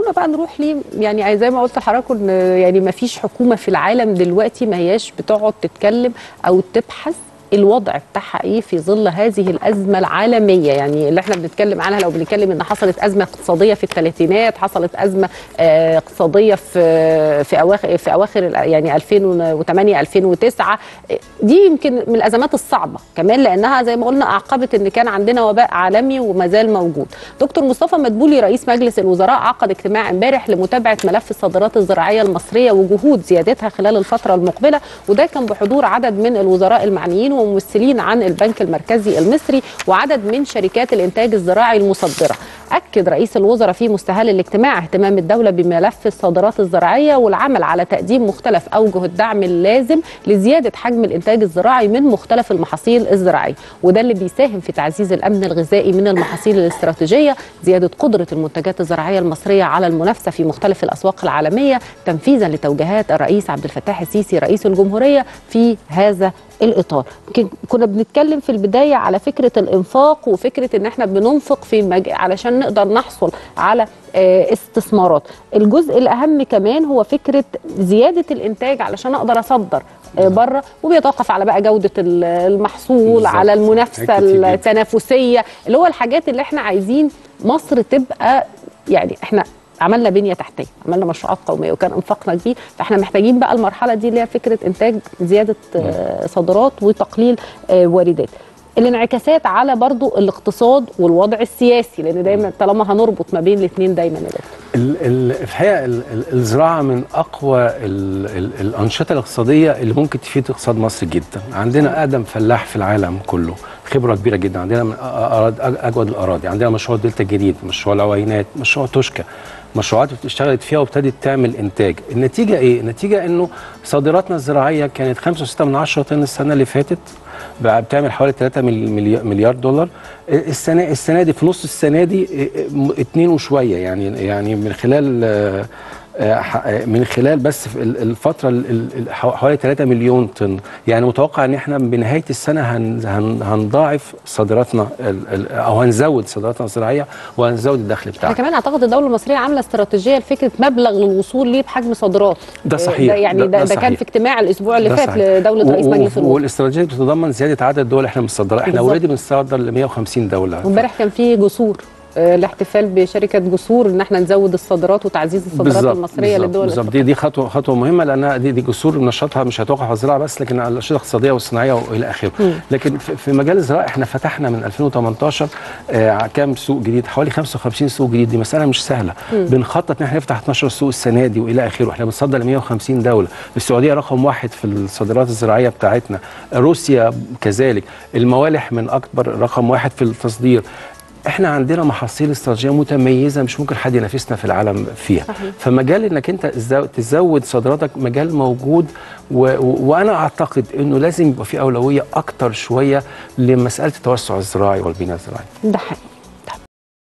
خلونا بقى نروح ليه يعني زي ما قلت لحضراتكم ان يعني ما فيش حكومه في العالم دلوقتي ما هياش بتقعد تتكلم او تبحث الوضع بتاعها ايه في ظل هذه الازمه العالميه يعني اللي احنا بنتكلم عنها لو بنتكلم ان حصلت ازمه اقتصاديه في الثلاثينات حصلت ازمه آه، اقتصاديه في في اواخر في اواخر ال- يعني 2008 2009 آه، دي يمكن من الازمات الصعبه كمان لانها زي ما قلنا اعقبت ان كان عندنا وباء عالمي وما زال موجود دكتور مصطفى مدبولي رئيس مجلس الوزراء عقد اجتماع امبارح لمتابعه ملف الصادرات الزراعيه المصريه وجهود زيادتها خلال الفتره المقبله وده كان بحضور عدد من الوزراء المعنيين وممثلين عن البنك المركزي المصري وعدد من شركات الانتاج الزراعي المصدره اكد رئيس الوزراء في مستهل الاجتماع اهتمام الدوله بملف الصادرات الزراعيه والعمل على تقديم مختلف اوجه الدعم اللازم لزياده حجم الانتاج الزراعي من مختلف المحاصيل الزراعيه وده اللي بيساهم في تعزيز الامن الغذائي من المحاصيل الاستراتيجيه زياده قدره المنتجات الزراعيه المصريه على المنافسه في مختلف الاسواق العالميه تنفيذا لتوجيهات الرئيس عبد الفتاح السيسي رئيس الجمهوريه في هذا الاطار يمكن كنا بنتكلم في البدايه على فكره الانفاق وفكره ان احنا بننفق في مج... علشان نقدر نحصل على آه، استثمارات الجزء الاهم كمان هو فكره زياده الانتاج علشان اقدر اصدر آه، بره وبيتوقف على بقى جوده ال- المحصول بالظبط. على المنافسه حاجات كتير جدا. التنافسيه اللي هو الحاجات اللي احنا عايزين مصر تبقى يعني احنا عملنا بنيه تحتيه عملنا مشروعات قوميه وكان انفاقنا كبير فاحنا محتاجين بقى المرحله دي اللي هي فكره انتاج زياده آه، صادرات وتقليل آه، واردات الانعكاسات على برضو الاقتصاد والوضع السياسي لان دايما طالما هنربط ما بين الاثنين دايما يا دكتور ال- ال- في الحقيقه ال- ال- الزراعه من اقوى ال- ال- الانشطه الاقتصاديه اللي ممكن تفيد اقتصاد مصر جدا عندنا اقدم فلاح في العالم كله خبره كبيره جدا عندنا من أ- أراض- أج- اجود الاراضي عندنا مشروع دلتا الجديد مشروع العوينات مشروع توشكا مشروعات اشتغلت فيها وابتدت تعمل انتاج النتيجه ايه النتيجه انه صادراتنا الزراعيه كانت 5.6 من 10 طن السنه اللي فاتت بقى بتعمل حوالي 3 ملي- مليار دولار السنه السنه دي في نص السنه دي اه، اتنين وشويه يعني يعني من خلال اه، اه، ح- اه، من خلال بس في ال- الفتره ال- ال- ال- حو- حوالي 3 مليون طن يعني متوقع ان احنا بنهايه السنه هن هن هنضاعف صادراتنا ال- ال- او هنزود صادراتنا الزراعيه وهنزود الدخل احنا بتاعنا كمان اعتقد الدوله المصريه عامله استراتيجيه لفكره مبلغ للوصول ليه بحجم صادرات ده آه، صحيح. ده يعني ده- ده, ده ده كان صحيح. في اجتماع الاسبوع اللي ده فات صحيح. لدوله رئيس و- مجلس و- الوزراء والاستراتيجيه بتتضمن زياده عدد الدول اللي احنا بنصدرها احنا بالظبط. اوريدي بنصدر ل 150 دوله وامبارح كان في جسور آه، الاحتفال بشركه جسور ان احنا نزود الصادرات وتعزيز الصادرات بالظبط، المصريه بالظبط، للدول بالظبط دي دي خطوه خطوه مهمه لانها دي دي جسور نشاطها مش هيتوقف على الزراعه بس لكن على الانشطه الاقتصاديه والصناعيه والى اخره لكن في في مجال الزراعه احنا فتحنا من 2018 آه كام سوق جديد حوالي 55 سوق جديد دي مساله مش سهله بنخطط ان احنا نفتح 12 سوق السنه دي والى اخره احنا بنصدر ل 150 دوله السعوديه رقم واحد في الصادرات الزراعيه بتاعتنا روسيا كذلك الموالح من اكبر رقم واحد في التصدير احنا عندنا محاصيل استراتيجيه متميزه مش ممكن حد ينافسنا في العالم فيها صحيح. فمجال انك انت تزو- تزود صادراتك مجال موجود و... و... وانا اعتقد انه لازم يبقى في اولويه اكتر شويه لمساله التوسع الزراعي والبناء الزراعي ده حقيقي